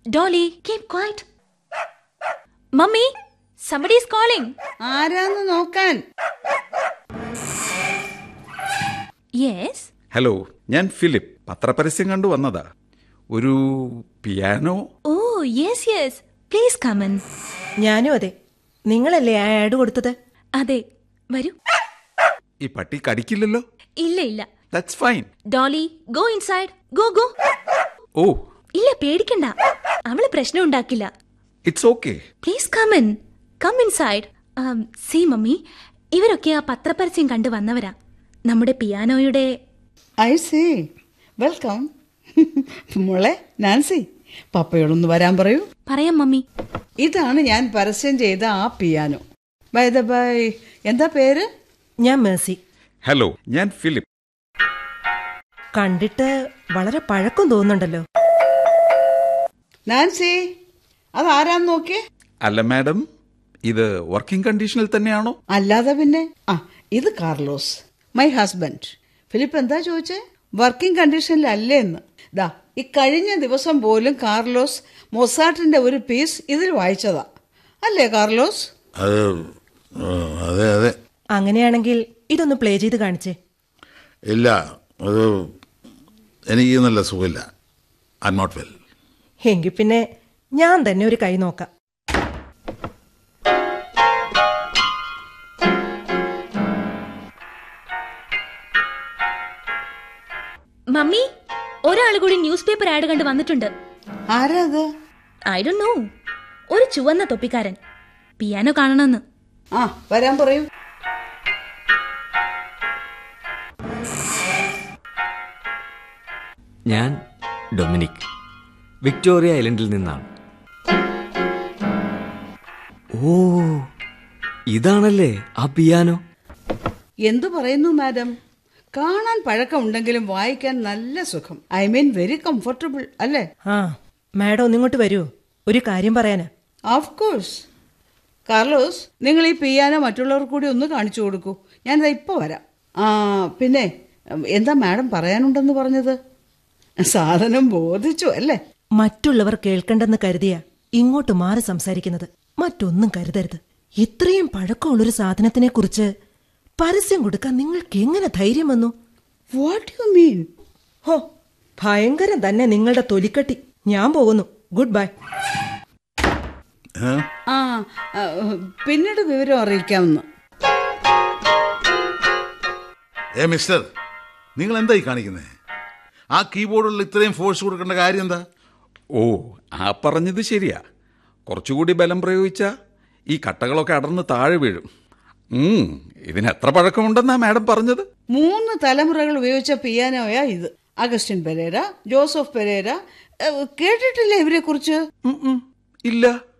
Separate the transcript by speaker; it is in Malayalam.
Speaker 1: Dolly keep quiet mummy somebody is calling
Speaker 2: ആരാന്ന് നോക്കാൻ
Speaker 1: yes
Speaker 3: ഹലോ ഞാൻ ഫിലിപ്പ് പത്രപരസ്യം കണ്ടു വന്നതാ ഒരു piano
Speaker 1: oh yes yes please come in
Speaker 4: ഞാനും അതെ നിങ്ങളല്ലേ ആ ആഡ് കൊടുത്തത്
Speaker 1: അതെ വരൂ
Speaker 3: ഈ പട്ടി കടിക്കില്ലല്ലോ
Speaker 1: ഇല്ല ഇല്ല
Speaker 3: that's fine
Speaker 1: Dolly go inside go go
Speaker 3: oh
Speaker 1: ഇല്ല പേടിക്കണ്ട അവള് പ്രശ്നം ഉണ്ടാക്കില്ല
Speaker 3: it's okay
Speaker 1: please come in come inside see mummy ഇവരൊക്കെ ആ പത്രപരസ്യം കണ്ടു വന്നവരാ നമ്മുടെ പിയാനോയുടെ
Speaker 2: ഐ സി വെൽക്കം മോളെ നാൻസി പപ്പയോടൊന്ന് വരാൻ പറയൂ
Speaker 1: പറയാം മമ്മി
Speaker 2: ഇതാണ് ഞാൻ പരസ്യം ചെയ്ത ആ പിയാനോ ബൈ ദ ബൈ എന്താ പേര്
Speaker 4: ഞാൻ മേഴ്സി
Speaker 3: ഹലോ ഞാൻ ഫിലിപ്പ്
Speaker 4: കണ്ടിട്ട് വളരെ പഴക്കം തോന്നുന്നുണ്ടല്ലോ
Speaker 2: നാൻസി അത് ആരാന്ന് നോക്കിയേ
Speaker 3: അല്ല മാഡം ഇത് വർക്കിംഗ് കണ്ടീഷനിൽ തന്നെയാണോ
Speaker 2: അല്ലാതെ പിന്നെ ആ ഇത് കാർലോസ് മൈ ഹസ്ബൻഡ് ഫിലിപ്പ് എന്താ ചോദിച്ചേ വർക്കിംഗ് കണ്ടീഷനിലല്ലേ എന്ന് ദാ ഈ കഴിഞ്ഞ ദിവസം പോലും കാർലോസ് മൊസാട്ടിന്റെ ഒരു പീസ് ഇതിൽ വായിച്ചതാ അല്ലേ കാർലോസ്
Speaker 5: അത് ആ, അതെ അതെ
Speaker 4: അങ്ങനെയാണെങ്കിൽ ഇതൊന്ന് പ്ലേ ചെയ്ത് കാണിച്ചേ
Speaker 5: ഇല്ല അത് എനിക്ക് നല്ല സുഖമില്ല ഐ നോട്ട് വെൽ
Speaker 4: എങ്കിൽ പിന്നെ ഞാൻ തന്നെ ഒരു കൈ നോക്കാം
Speaker 1: മമ്മി ഒരാൾ കൂടി ന്യൂസ് പേപ്പർ ആഡ് കണ്ട് വന്നിട്ടുണ്ട്
Speaker 2: ആരാ അത്
Speaker 1: ഐ ഡോ നോ ഒരു ചുവന്ന തൊപ്പിക്കാരൻ പിയാനോ കാണണമെന്ന്
Speaker 2: ആ വരാൻ പറയൂ
Speaker 6: ഞാൻ ഡൊമിനിക് വിക്ടോറിയ ഐലൻഡിൽ നിന്നാണ് ഓ ഇതാണല്ലേ ആ പിയാനോ
Speaker 2: എന്തു പറയുന്നു മാഡം കാണാൻ പഴക്കമുണ്ടെങ്കിലും വായിക്കാൻ നല്ല സുഖം ഐ മീൻ വെരി കംഫർട്ടബിൾ അല്ലേ
Speaker 4: ആ മാഡം ഒന്നിങ്ങോട്ട് വരൂ ഒരു കാര്യം പറയാനാ
Speaker 2: ഓഫ് കോഴ്സ് കാർലോസ് നിങ്ങൾ ഈ പിയാനോ മറ്റുള്ളവർക്ക് കൂടി ഒന്ന് കാണിച്ചു കൊടുക്കൂ ഞാനിതാ ഇപ്പോൾ വരാം ആ പിന്നെ എന്താ മാഡം പറയാനുണ്ടെന്ന് പറഞ്ഞത് സാധനം ബോധിച്ചു അല്ലേ
Speaker 4: മറ്റുള്ളവർ കേൾക്കണ്ടെന്ന് കരുതിയ ഇങ്ങോട്ട് മാറി സംസാരിക്കുന്നത് മറ്റൊന്നും കരുതരുത് ഇത്രയും പഴക്കമുള്ളൊരു സാധനത്തിനെ കുറിച്ച് പരസ്യം കൊടുക്കാൻ നിങ്ങൾക്ക് എങ്ങനെ ധൈര്യം വന്നു
Speaker 2: വാട്ട് യു മീൻ
Speaker 4: ഹോ ഭയങ്കരം തന്നെ നിങ്ങളുടെ തൊലിക്കട്ടി ഞാൻ പോകുന്നു ഗുഡ് ബൈ
Speaker 5: ഏ?
Speaker 2: ആ ആ, പിന്നീട് വിവരം അറിയിക്കാമെന്ന്
Speaker 5: ഏ മിസ്റ്റർ നിങ്ങൾ എന്തായി കാണിക്കുന്നത് ആ കീബോർഡിൽ ഇത്രയും ഫോഴ്സ് കൊടുക്കേണ്ട കാര്യം എന്താ
Speaker 3: ഓ ആ പറഞ്ഞത് ശരിയാ കുറച്ചുകൂടി ബലം പ്രയോഗിച്ച ഈ കട്ടകളൊക്കെ അടർന്ന് താഴെ വീഴും ഉം, ഇതിന് എത്ര പഴക്കമുണ്ടെന്നാ മാഡം പറഞ്ഞത്
Speaker 2: മൂന്ന് തലമുറകൾ ഉപയോഗിച്ച പിയാനോയാ ഇത് അഗസ്റ്റിൻ പെരേര ജോസഫ് പെരേര ഏ, കേട്ടിട്ടില്ലേ ഇവരെ കുറിച്ച്
Speaker 3: ഉം, ഉം. ഇല്ല